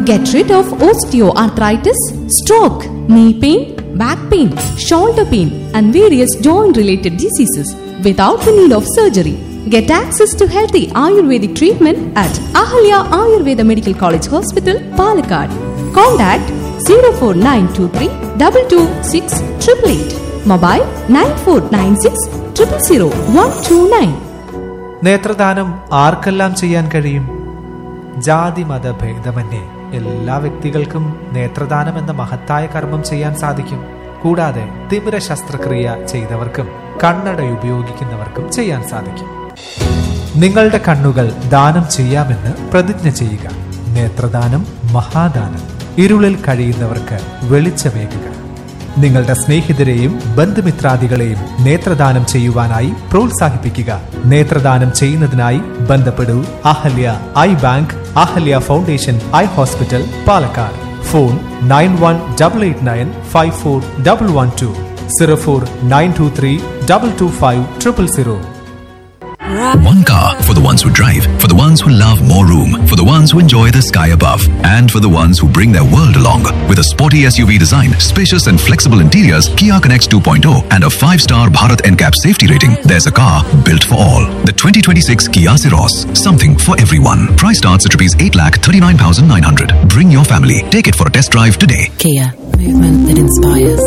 Get rid of osteoarthritis, stroke, knee pain, back pain, shoulder pain, and various joint related diseases without the need of surgery. Get access to healthy Ayurvedic treatment at Ahalya Ayurveda Medical College Hospital, Palakkad. Contact 04923 226 888. Mobile 9496 000 129. നേത്രദാനം ആർക്കെല്ലാം ചെയ്യാൻ കഴിയും ജാതി മത ഭേദമന്യേ എല്ലാ വ്യക്തികൾക്കും നേത്രദാനം എന്ന മഹത്തായ കർമ്മം ചെയ്യാൻ സാധിക്കും കൂടാതെ തിമിര ശസ്ത്രക്രിയ ചെയ്തവർക്കും കണ്ണട ഉപയോഗിക്കുന്നവർക്കും ചെയ്യാൻ സാധിക്കും നിങ്ങളുടെ കണ്ണുകൾ ദാനം ചെയ്യാമെന്ന് പ്രതിജ്ഞ ചെയ്യുക നേത്രദാനം മഹാദാനം ഇരുളിൽ കഴിയുന്നവർക്ക് വെളിച്ചമേകുക നിങ്ങളുടെ സ്നേഹിതരെയും ബന്ധുമിത്രാദികളെയും നേത്രദാനം ചെയ്യുവാനായി പ്രോത്സാഹിപ്പിക്കുക നേത്രദാനം ചെയ്യുന്നതിനായി ബന്ധപ്പെടൂ Ahalia eye bank Ahalia foundation eye hospital Palakkad phone nine one double eight nine five four double one two zero four nine two three double two five triple zero One car for the ones who drive, for the ones who love more room, for the ones who enjoy the sky above, and for the ones who bring their world along. With a sporty SUV design, spacious and flexible interiors, Kia Connects 2.0, and a 5-star Bharat NCAP safety rating, there's a car built for all. The 2026 Kia Ceros, something for everyone. Price starts at rupees 8,39,900. Bring your family. Take it for a test drive today. Kia, movement that inspires.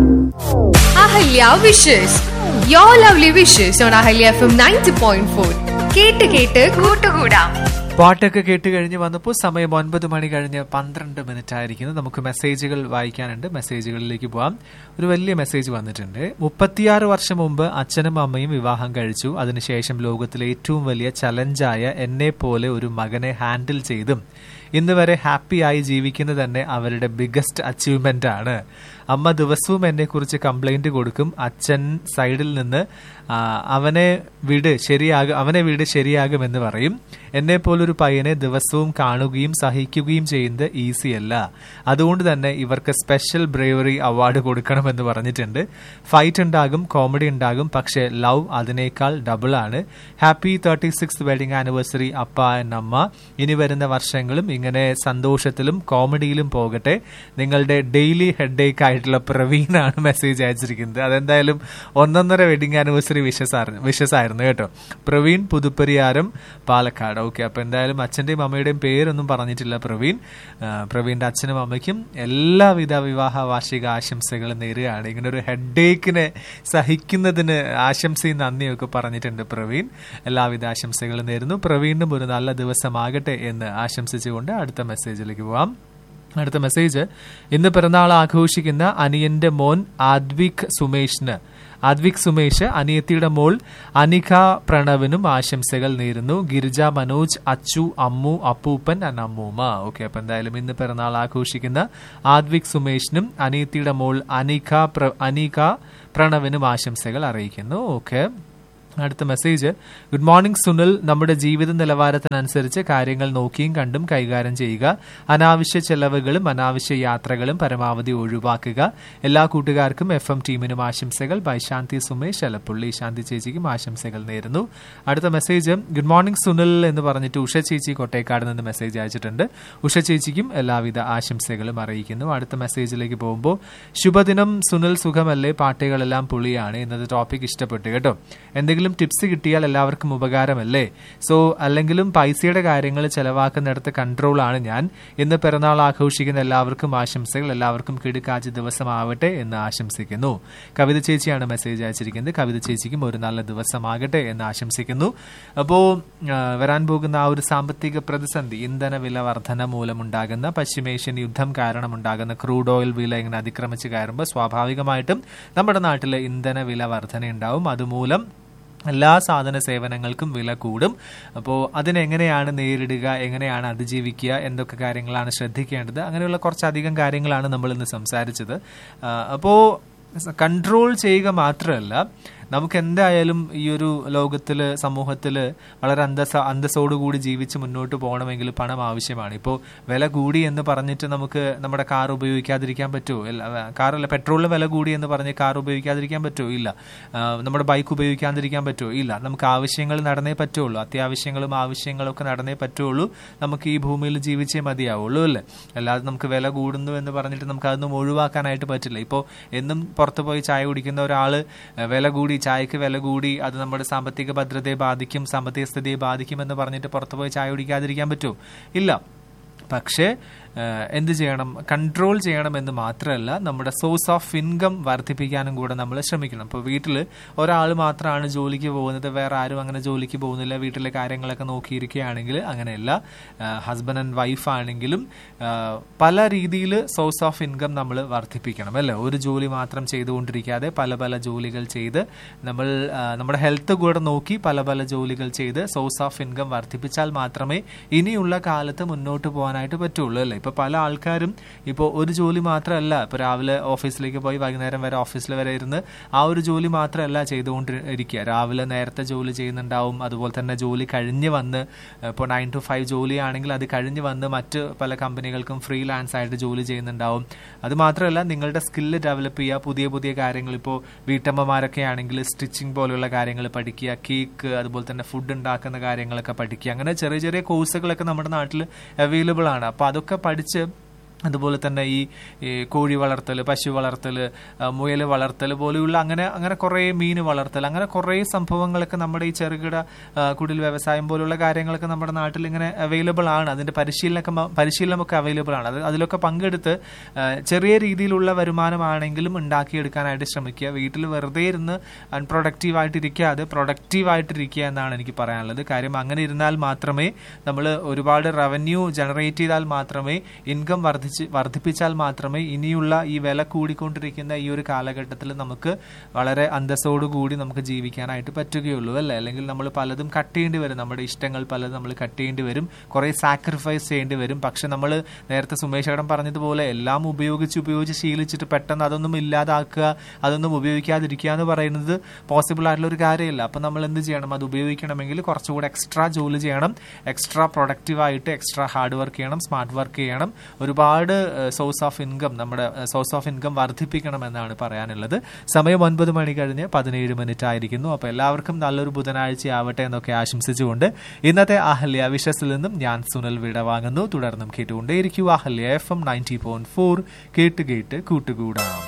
Ahalia wishes your lovely wishes on Ahalia F M ninety point four കേട്ട് കേട്ട് കൂട്ടുകൂടാം പാട്ടൊക്കെ കേട്ട് കഴിഞ്ഞ് വന്നപ്പോൾ സമയം ഒൻപത് മണി കഴിഞ്ഞ് പന്ത്രണ്ട് മിനിറ്റ് ആയിരിക്കുന്നു നമുക്ക് മെസ്സേജുകൾ വായിക്കാനുണ്ട് മെസ്സേജുകളിലേക്ക് പോവാം ഒരു വലിയ മെസ്സേജ് വന്നിട്ടുണ്ട് മുപ്പത്തിയാറ് വർഷം മുമ്പ് അച്ഛനും അമ്മയും വിവാഹം കഴിച്ചു അതിനുശേഷം ലോകത്തിലെ ഏറ്റവും വലിയ ചലഞ്ചായ എന്നെ പോലെ ഒരു മകനെ ഹാൻഡിൽ ചെയ്തും ഇന്ന് വരെ ഹാപ്പിയായി ജീവിക്കുന്നത് തന്നെ അവരുടെ ബിഗസ്റ്റ് അച്ചീവ്മെന്റ് ആണ് അമ്മ ദിവസവും എന്നെ കുറിച്ച് കംപ്ലൈന്റ് കൊടുക്കും അച്ഛൻ സൈഡിൽ നിന്ന് ആ, അവനെ വിട് ശരിയാകും അവനെ വിട് ശരിയാകുമെന്ന് പറയും എന്നെ പോലൊരു പയ്യനെ ദിവസവും കാണുകയും സഹിക്കുകയും ചെയ്യുന്നത് ഈസി അല്ല അതുകൊണ്ട് തന്നെ ഇവർക്ക് സ്പെഷ്യൽ ബ്രേവറി അവാർഡ് കൊടുക്കണമെന്ന് പറഞ്ഞിട്ടുണ്ട് ഫൈറ്റ് ഉണ്ടാകും കോമഡി ഉണ്ടാകും പക്ഷേ ലവ് അതിനേക്കാൾ ഡബിൾ ആണ് happy thirty six wedding anniversary അപ്പ ആൻഡ് അമ്മ ഇനി വരുന്ന വർഷങ്ങളും ഇങ്ങനെ സന്തോഷത്തിലും കോമഡിയിലും പോകട്ടെ നിങ്ങളുടെ ഡെയിലി ഹെഡേക്ക് ആയിട്ടുള്ള പ്രവീണാണ് മെസ്സേജ് അയച്ചിരിക്കുന്നത് അതെന്തായാലും ഒന്നൊന്നര വെഡിങ് ആനിവേഴ്സറി വിഷസ് ആയിരുന്നു വിഷസ് ആയിരുന്നു കേട്ടോ പ്രവീൺ പുതുപ്പരിയാരം പാലക്കാട് ഓക്കെ അപ്പൊ എന്തായാലും അച്ഛന്റെയും അമ്മയുടെയും പേരൊന്നും പറഞ്ഞിട്ടില്ല പ്രവീൺ ആ, പ്രവീണിന്റെ അച്ഛനും അമ്മയ്ക്കും എല്ലാവിധ വിവാഹ വാർഷിക ആശംസകളും നേരുകയാണ് ഇങ്ങനെ ഒരു ഹെഡേക്കിനെ സഹിക്കുന്നതിന് ആശംസയും നന്ദിയൊക്കെ പറഞ്ഞിട്ടുണ്ട് പ്രവീൺ എല്ലാവിധ ആശംസകളും നേരുന്നു പ്രവീണിനും ഒരു നല്ല ദിവസമാകട്ടെ എന്ന് ആശംസിച്ചുകൊണ്ട് അടുത്ത മെസ്സേജിലേക്ക് പോവാം അടുത്ത മെസ്സേജ് ഇന്ന് പിറന്നാൾ ആഘോഷിക്കുന്ന അനിയന്റെ മോൻ ആദ്വിക് സുമേഷിന് ആദ്വിക് സുമേഷ് അനിയത്തിയുടെ മോൾ അനിക പ്രണവിനും ആശംസകൾ നേരുന്നു ഗിരിജ മനോജ് അച്ചു അമ്മു അപ്പൂപ്പൻ and അമ്മൂമ്മ ഓക്കെ അപ്പൊ എന്തായാലും ഇന്ന് പിറന്നാൾ ആഘോഷിക്കുന്ന ആദ്വിക് സുമേഷിനും അനിയത്തിയുടെ മോൾ അനിക പ്ര- അനിക പ്രണവിനും ആശംസകൾ അറിയിക്കുന്നു ഓക്കെ അടുത്ത മെസ്സേജ് ഗുഡ് മോർണിംഗ് സുനിൽ നമ്മുടെ ജീവിത നിലവാരത്തിനനുസരിച്ച് കാര്യങ്ങൾ നോക്കിയും കണ്ടും കൈകാര്യം ചെയ്യുക അനാവശ്യ ചെലവുകളും അനാവശ്യ യാത്രകളും പരമാവധി ഒഴിവാക്കുക എല്ലാ കൂട്ടുകാർക്കും എഫ് എം ടീമിനും ആശംസകൾ ബൈ ശാന്തി സുമേഷ് അലപ്പുള്ളി ശാന്തി ചേച്ചിക്കും ആശംസകൾ നേരുന്നു അടുത്ത മെസ്സേജ് ഗുഡ് മോർണിംഗ് സുനിൽ എന്ന് പറഞ്ഞിട്ട് ഉഷ ചേച്ചി കൊട്ടേക്കാട് നിന്ന് മെസ്സേജ് അയച്ചിട്ടുണ്ട് ഉഷ ചേച്ചിക്കും എല്ലാവിധ ആശംസകളും അറിയിക്കുന്നു അടുത്ത മെസ്സേജിലേക്ക് പോകുമ്പോൾ ശുഭദിനം സുനിൽ സുഖമല്ലേ പാട്ടുകളെല്ലാം പുളിയാണ് എന്നത് ടോപ്പിക് ഇഷ്ടപ്പെട്ടു കേട്ടോ എന്തെങ്കിലും ടിപ്സ് കിട്ടിയാൽ എല്ലാവർക്കും ഉപകാരമല്ലേ സോ അല്ലെങ്കിലും പൈസയുടെ കാര്യങ്ങൾ ചെലവാക്കുന്നിടത്ത് കൺട്രോൾ ആണ് ഞാൻ ഇന്ന് പിറന്നാൾ ആഘോഷിക്കുന്ന എല്ലാവർക്കും ആശംസകൾ എല്ലാവർക്കും കിടുക്കാച്ച് ദിവസമാവട്ടെ എന്ന് ആശംസിക്കുന്നു കവിത ചേച്ചിയാണ് മെസ്സേജ് അയച്ചിരിക്കുന്നത് കവിത ചേച്ചിക്കും ഒരു നല്ല ദിവസമാകട്ടെ എന്ന് ആശംസിക്കുന്നു അപ്പോ ആ, വരാൻ പോകുന്ന ആ ഒരു സാമ്പത്തിക പ്രതിസന്ധി ഇന്ധന വില വർധന മൂലമുണ്ടാകുന്ന പശ്ചിമേഷ്യൻ യുദ്ധം കാരണമുണ്ടാകുന്ന ക്രൂഡ് ഓയിൽ വില ഇങ്ങനെ അതിക്രമിച്ച് കയറുമ്പോൾ സ്വാഭാവികമായിട്ടും നമ്മുടെ നാട്ടിലെ ഇന്ധന വില വർധന ഉണ്ടാവും അതുമൂലം എല്ലാ സാധന സേവനങ്ങൾക്കും വില കൂടും അപ്പോൾ അതിനെങ്ങനെയാണ് നേരിടുക എങ്ങനെയാണ് അതിജീവിക്കുക എന്തൊക്കെ കാര്യങ്ങളാണ് ശ്രദ്ധിക്കേണ്ടത് അങ്ങനെയുള്ള കുറച്ചധികം കാര്യങ്ങളാണ് നമ്മൾ ഇന്ന് സംസാരിച്ചത് അപ്പോൾ കൺട്രോൾ ചെയ്യുക മാത്രമല്ല നമുക്ക് എന്തായാലും ഈ ഒരു ലോകത്തില് സമൂഹത്തില് വളരെ അന്തസ അന്തസ്സോടുകൂടി ജീവിച്ച് മുന്നോട്ട് പോകണമെങ്കിൽ പണം ആവശ്യമാണ് ഇപ്പോൾ വില കൂടി എന്ന് പറഞ്ഞിട്ട് നമുക്ക് നമ്മുടെ കാർ ഉപയോഗിക്കാതിരിക്കാൻ പറ്റുമോ ഇല്ല കാറല്ല പെട്രോളിന് വില കൂടി എന്ന് പറഞ്ഞ് കാർ ഉപയോഗിക്കാതിരിക്കാൻ പറ്റുമോ ഇല്ല ആ, നമ്മുടെ ബൈക്ക് ഉപയോഗിക്കാതിരിക്കാൻ പറ്റുമോ ഇല്ല നമുക്ക് ആവശ്യങ്ങൾ നടന്നേ പറ്റുള്ളൂ അത്യാവശ്യങ്ങളും ആവശ്യങ്ങളും ഒക്കെ നടന്നേ പറ്റുള്ളൂ നമുക്ക് ഈ ഭൂമിയിൽ ജീവിച്ചേ മതിയാവുള്ളൂ അല്ലേ അല്ലാതെ നമുക്ക് വില കൂടുന്നു എന്ന് പറഞ്ഞിട്ട് നമുക്ക് അതൊന്നും ഒഴിവാക്കാനായിട്ട് പറ്റില്ല ഇപ്പോൾ എന്നും പുറത്ത് പോയി ചായ കുടിക്കുന്ന ഒരാൾ വില കൂടി ചായക്ക് വില കൂടി അത് നമ്മുടെ സാമ്പത്തിക ഭദ്രതയെ ബാധിക്കും സാമ്പത്തിക സ്ഥിതിയെ ബാധിക്കും എന്ന് പറഞ്ഞിട്ട് പുറത്ത് പോയി ചായ കുടിക്കാതിരിക്കാൻ പറ്റുമോ ഇല്ല പക്ഷേ ഏഹ്, എന്ത് ചെയ്യണം കൺട്രോൾ ചെയ്യണമെന്ന് മാത്രമല്ല നമ്മുടെ സോഴ്സ് ഓഫ് ഇൻകം വർദ്ധിപ്പിക്കാനും കൂടെ നമ്മൾ ശ്രമിക്കണം ഇപ്പോൾ വീട്ടിൽ ഒരാൾ മാത്രമാണ് ജോലിക്ക് പോകുന്നത് വേറെ ആരും അങ്ങനെ ജോലിക്ക് പോകുന്നില്ല വീട്ടിലെ കാര്യങ്ങളൊക്കെ നോക്കിയിരിക്കുകയാണെങ്കിൽ അങ്ങനെയല്ല ഹസ്ബൻഡ് ആൻഡ് വൈഫ് ആണെങ്കിലും ഏഹ്, പല രീതിയിൽ സോഴ്സ് ഓഫ് ഇൻകം നമ്മൾ വർദ്ധിപ്പിക്കണം അല്ലേ ഒരു ജോലി മാത്രം ചെയ്തുകൊണ്ടിരിക്കാതെ പല പല ജോലികൾ ചെയ്ത് നമ്മൾ ആ, നമ്മുടെ ഹെൽത്ത് കൂടെ നോക്കി പല പല ജോലികൾ ചെയ്ത് സോഴ്സ് ഓഫ് ഇൻകം വർദ്ധിപ്പിച്ചാൽ മാത്രമേ ഇനിയുള്ള കാലത്ത് മുന്നോട്ട് പോകാനായിട്ട് പറ്റുള്ളൂ അല്ലേ ഇപ്പൊ പല ആൾക്കാരും ഇപ്പോൾ ഒരു ജോലി മാത്രമല്ല ഇപ്പൊ രാവിലെ ഓഫീസിലേക്ക് പോയി വൈകുന്നേരം വരെ ഓഫീസിൽ വരെ ഇരുന്ന് ആ ഒരു ജോലി മാത്രമല്ല ചെയ്തുകൊണ്ടിരിക്കുക രാവിലെ നേരത്തെ ജോലി ചെയ്യുന്നുണ്ടാവും അതുപോലെ തന്നെ ജോലി കഴിഞ്ഞ് വന്ന് ഇപ്പോൾ നയൻ ടു ഫൈവ് ജോലിയാണെങ്കിൽ അത് കഴിഞ്ഞ് വന്ന് മറ്റ് പല കമ്പനികൾക്കും ഫ്രീലാൻസ് ആയിട്ട് ജോലി ചെയ്യുന്നുണ്ടാവും അത് മാത്രമല്ല നിങ്ങളുടെ സ്കില്ല് ഡെവലപ്പ് ചെയ്യുക പുതിയ പുതിയ കാര്യങ്ങൾ ഇപ്പോൾ വീട്ടമ്മമാരൊക്കെ ആണെങ്കിൽ സ്റ്റിച്ചിങ് പോലെയുള്ള കാര്യങ്ങൾ പഠിക്കുക കേക്ക് അതുപോലെ തന്നെ ഫുഡ് ഉണ്ടാക്കുന്ന കാര്യങ്ങളൊക്കെ പഠിക്കുക അങ്ങനെ ചെറിയ ചെറിയ കോഴ്സുകളൊക്കെ നമ്മുടെ നാട്ടിൽ അവൈലബിൾ ആണ് അപ്പോൾ അതൊക്കെ പഠിച്ച് അതുപോലെ തന്നെ ഈ ഈ കോഴി വളർത്തൽ പശു വളർത്തൽ മുയൽ വളർത്തൽ പോലെയുള്ള അങ്ങനെ അങ്ങനെ കുറേ മീൻ വളർത്തൽ അങ്ങനെ കുറേ സംഭവങ്ങളൊക്കെ നമ്മുടെ ഈ ചെറുകിട ആ, കുടിൽ വ്യവസായം പോലുള്ള കാര്യങ്ങളൊക്കെ നമ്മുടെ നാട്ടിൽ ഇങ്ങനെ അവൈലബിൾ ആണ് അതിന്റെ പരിശീലനമൊക്കെ മ- പരിശീലനമൊക്കെ അവൈലബിൾ ആണ് അത് അതിലൊക്കെ പങ്കെടുത്ത് ആ, ചെറിയ രീതിയിലുള്ള വരുമാനമാണെങ്കിലും ഉണ്ടാക്കിയെടുക്കാനായിട്ട് ശ്രമിക്കുക വീട്ടിൽ വെറുതെ ഇരുന്ന് അൺപ്രൊഡക്റ്റീവ് ആയിട്ടിരിക്കാതെ പ്രൊഡക്റ്റീവ് ആയിട്ടിരിക്കുക എന്നാണ് എനിക്ക് പറയാനുള്ളത് കാര്യം അങ്ങനെ ഇരുന്നാൽ മാത്രമേ നമ്മൾ ഒരുപാട് റവന്യൂ ജനറേറ്റ് ചെയ്താൽ മാത്രമേ ഇൻകം വർദ്ധിച്ച് വർദ്ധിപ്പിച്ചാൽ മാത്രമേ ഇനിയുള്ള ഈ വില കൂടിക്കൊണ്ടിരിക്കുന്ന ഈ ഒരു കാലഘട്ടത്തിൽ നമുക്ക് വളരെ അന്തസ്സോടുകൂടി നമുക്ക് ജീവിക്കാനായിട്ട് പറ്റുകയുള്ളൂ അല്ലേ അല്ലെങ്കിൽ നമ്മൾ പലതും കട്ട് ചെയ്യേണ്ടി വരും നമ്മുടെ ഇഷ്ടങ്ങൾ പലതും നമ്മൾ കട്ട് ചെയ്യേണ്ടി വരും കുറേ സാക്രിഫൈസ് ചെയ്യേണ്ടി വരും പക്ഷെ നമ്മൾ നേരത്തെ സുമേഷ് ഏടൻ പറഞ്ഞതുപോലെ എല്ലാം ഉപയോഗിച്ച് ഉപയോഗിച്ച് ശീലിച്ചിട്ട് പെട്ടെന്ന് അതൊന്നും ഇല്ലാതാക്കുക അതൊന്നും ഉപയോഗിക്കാതിരിക്കുക എന്ന് പറയുന്നത് പോസിബിൾ ആയിട്ടുള്ള ഒരു കാര്യമില്ല അപ്പം നമ്മൾ എന്ത് ചെയ്യണം അത് ഉപയോഗിക്കണമെങ്കിൽ കുറച്ചുകൂടെ എക്സ്ട്രാ ജോലി ചെയ്യണം എക്സ്ട്രാ പ്രൊഡക്റ്റീവായിട്ട് എക്സ്ട്രാ ഹാർഡ് വർക്ക് ചെയ്യണം സ്മാർട്ട് വർക്ക് ചെയ്യണം ഒരുപാട് സോഴ്സ് ഓഫ് ഇൻകം നമ്മുടെ സോഴ്സ് ഓഫ് ഇൻകം വർദ്ധിപ്പിക്കണം എന്നാണ് പറയാനുള്ളത് സമയം ഒൻപത് മണി കഴിഞ്ഞ് പതിനേഴ് മിനിറ്റ് ആയിരിക്കുന്നു അപ്പോൾ എല്ലാവർക്കും നല്ലൊരു ബുധനാഴ്ച ആവട്ടെ എന്നൊക്കെ ആശംസിച്ചുകൊണ്ട് ഇന്നത്തെ അഹല്യ വിഷസിൽ നിന്നും ഞാൻ സുനൽ വിട വാങ്ങുന്നു തുടർന്നും കേട്ടുകൊണ്ടേയിരിക്കും Ahalia F M ninety point four കേട്ട് കേട്ട് കൂട്ടുകൂടാം